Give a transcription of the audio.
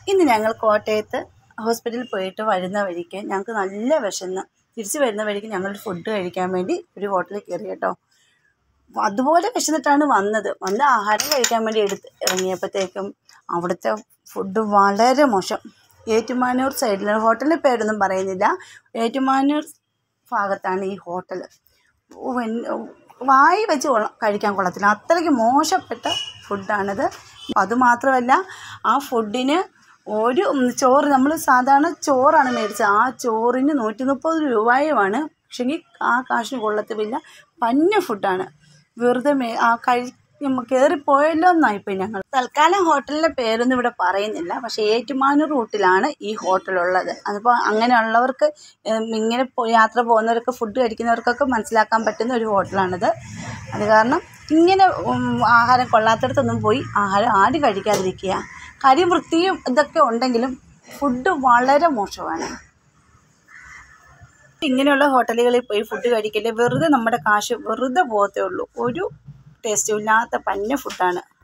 ഇന്ന് ഞങ്ങൾ കോട്ടയത്ത് ഹോസ്പിറ്റലിൽ പോയിട്ട് വരുന്ന വഴിക്ക് ഞങ്ങൾക്ക് നല്ല വിശന്ന് തിരിച്ച് വരുന്ന വഴിക്ക് ഞങ്ങൾ ഫുഡ് കഴിക്കാൻ വേണ്ടി ഒരു ഹോട്ടലിൽ കയറി കേട്ടോ അതുപോലെ വിശന്നിട്ടാണ് വന്നത് വന്ന് ആഹാരം കഴിക്കാൻ വേണ്ടി എടുത്ത് ഇറങ്ങിയപ്പോഴത്തേക്കും അവിടുത്തെ ഫുഡ് വളരെ മോശം ഏറ്റുമാനൂർ സൈഡിൽ ഹോട്ടലിൻ്റെ പേരൊന്നും പറയുന്നില്ല ഏറ്റുമാനൂർ ഭാഗത്താണ് ഈ ഹോട്ടൽ ഓ, എൻ- വായി വെച്ച് കൊള്ള കഴിക്കാൻ കൊള്ളത്തില്ല അത്രയ്ക്ക് മോശപ്പെട്ട ഫുഡാണിത് അതുമാത്രമല്ല ആ ഫുഡിന് ഒരു ഉം, ചോറ് നമ്മൾ സാധാരണ ചോറാണ് മേടിച്ചത് ആ ചോറിന് നൂറ്റി മുപ്പത് രൂപയുമാണ് പക്ഷെങ്കിൽ ആ കാശിന് കൊള്ളത്തുമില്ല പന്ന ഫുഡാണ് വെറുതെ മേ ആ കഴി കയറിപ്പോയല്ലോ എന്നായിപ്പോയി ഞങ്ങൾ തൽക്കാലം ഹോട്ടലിൻ്റെ പേരൊന്നും ഇവിടെ പറയുന്നില്ല പക്ഷേ ഏറ്റുമാനൂർ റൂട്ടിലാണ് ഈ ഹോട്ടലുള്ളത് അതിപ്പോൾ അങ്ങനെയുള്ളവർക്ക് ഉം, ഇങ്ങനെ പോ- യാത്ര പോകുന്നവർക്ക് ഫുഡ് കഴിക്കുന്നവർക്കൊക്കെ മനസ്സിലാക്കാൻ പറ്റുന്ന ഒരു ഹോട്ടലാണിത് അത് കാരണം ഇങ്ങനെ ഉം, ആഹാരം കൊള്ളാത്തടത്തൊന്നും പോയി ആഹാരം ആരും കഴിക്കാതിരിക്കുക കാര്യം വൃത്തിയും ഇതൊക്കെ ഉണ്ടെങ്കിലും ഫുഡ് വളരെ മോശമാണ് ഇങ്ങനെയുള്ള ഹോട്ടലുകളിൽ പോയി ഫുഡ് കഴിക്കല് വെറുതെ നമ്മുടെ കാശ് വെറുതെ പോകത്തേ ഉള്ളൂ ഒരു ടേസ്റ്റും ഇല്ലാത്ത പന്ന ഫുഡാണ്